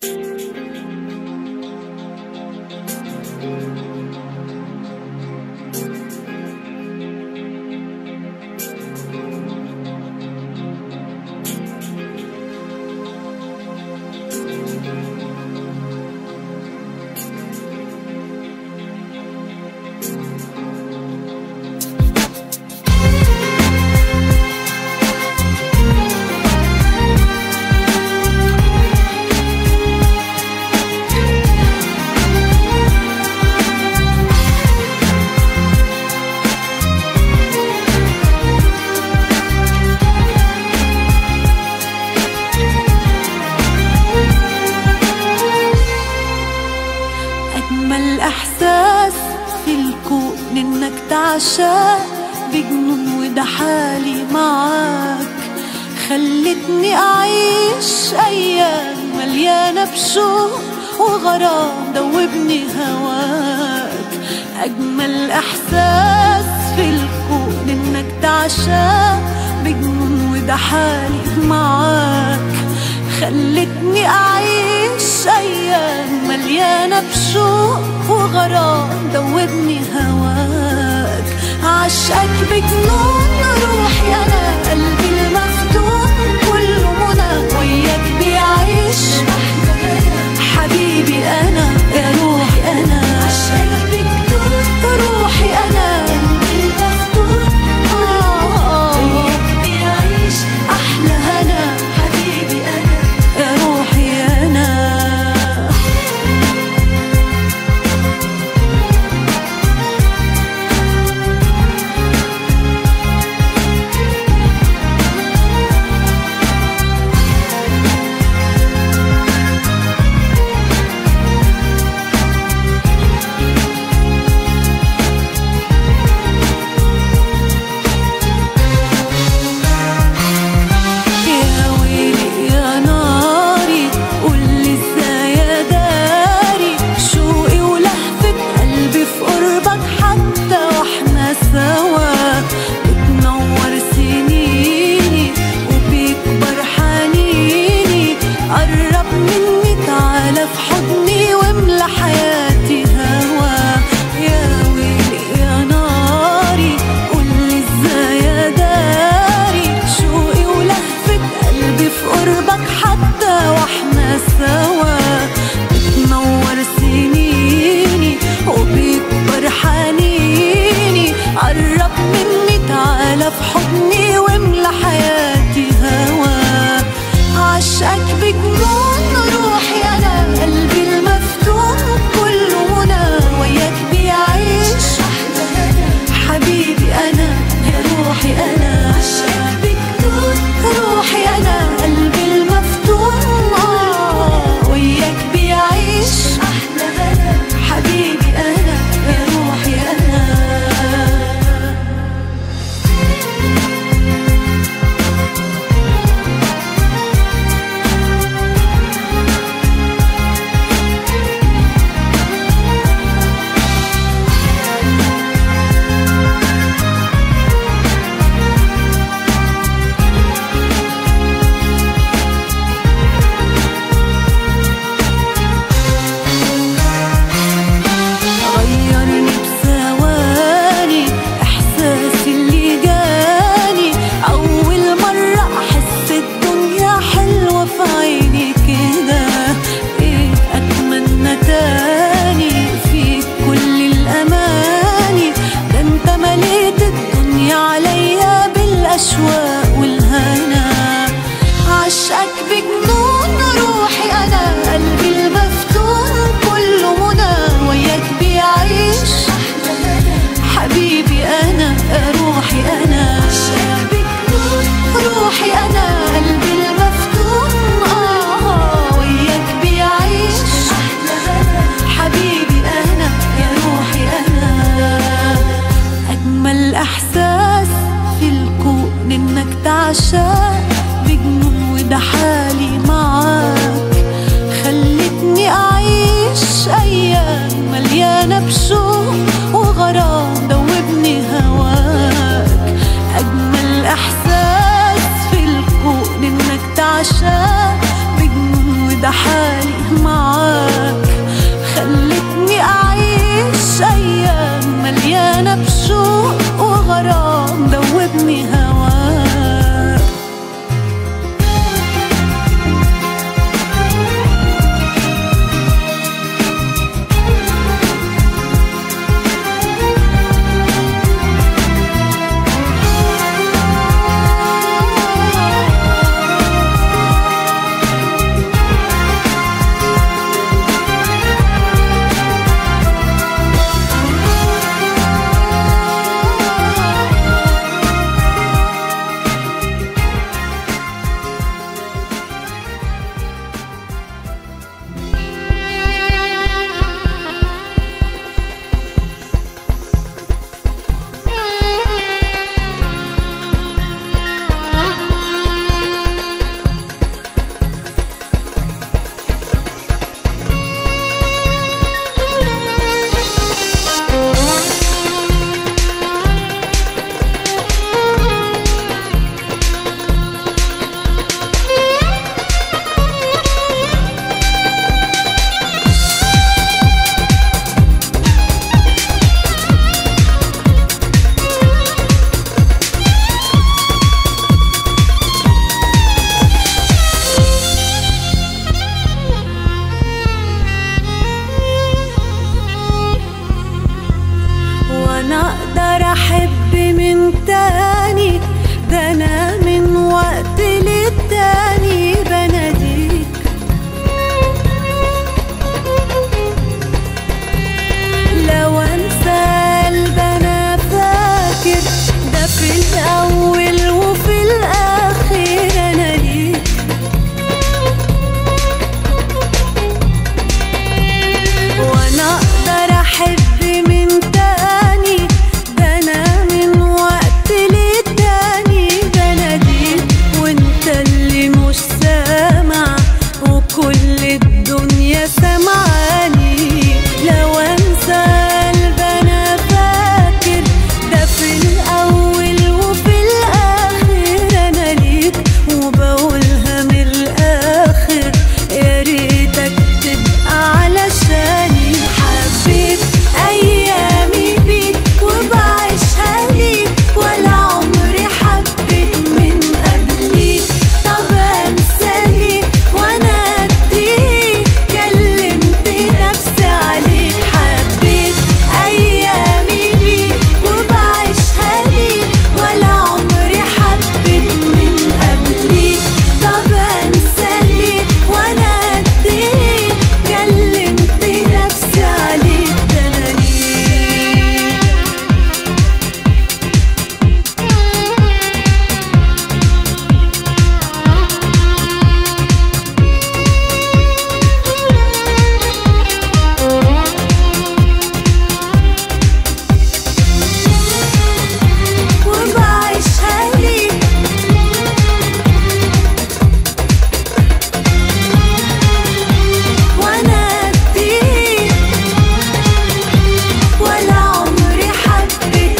أجمل إحساس في الكون إنك تعشق بجنون وده حالي معاك خلتني أعيش أيام مليانة بشوق وغرام دوبني هواك أجمل إحساس في الكون إنك تعشق بجنون وده حالي معاك خلتني أعيش أيام مليانة بشوق وغرام دوبني هواك عشقك بجنون روحي أنا قلبي المفتون كله منى وياك بيعيش حبيبي أنا يا روحي أنا عشقك بجنون روحي أنا قلبي المفتون آه وياك بيعيش أحلى هنا حبيبي أنا يا روحي أنا يا ويلي يا ناري قولي ازاي يا داري شوقي ولهفة قلبي في قربك حتى واحنا سوا بتنور سنيني وبيكبر حنيني قرب مني تعالى في حضني واملى حياتي هوا يا ويلي يا ناري قولي ازاي يا داري شوقي ولهفة قلبي في قربك حتى واحنا سوا بتنور سنيني وبيكبر حنيني قرب مني تعالى في حضني واملى حياتي هوا عشقك بجنون روحي حالي معاك خلتني أعيش أيام مليانة بشوق وغرام دوبني هواك وانا اقدر احب من تاني ده انا من وقت للتاني بناديك لو انسى قلب انا فاكر ده في الاول وفي الاخر انا ليك وانا اقدر احب من تاني ده انا من وقت للتاني بناديك وانت اللي مش سامع وكل الدنيا سامعاني لو انسى قلب انا فاكر ده في الاول وفي الاخر انا ليك وبقولها من الاخر يا ريتك تبقى علشاني حبيت ايامي بيك وبعيشها ليك ولا عمري حبيت من قبليك طب انسى ليك وانا اديك كلمت نفسي عليك حبيت ايامي بيك وبعيشها ليك ولا عمري حبيت من قبليك طب انسى ليك وانا اديك كلمت نفسي عليك ده انا ليك وبعيشها ليك وانا اديك ولا عمري حبيت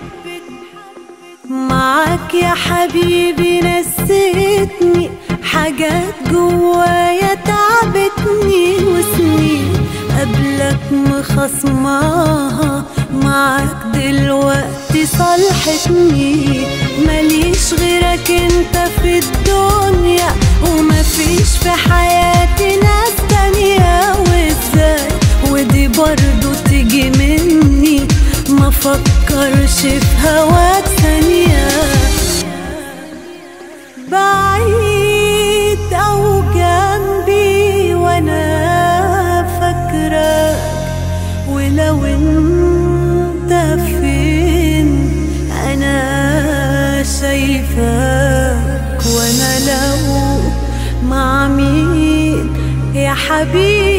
معاك يا حبيبي نسيتني حاجات جوايا تعبتني وسنين قبلك مخصماها معاك دلوقتي صالحتني ماليش غيرك انت في الدنيا ومفيش في حياتي ناس تانية وازاي ودي برضو تيجي مني ما فكرش في هواك ثانية بعيد أو جنبي وأنا فاكرك ولو انت فين أنا شايفاك وأنا لو مع مين يا حبيبي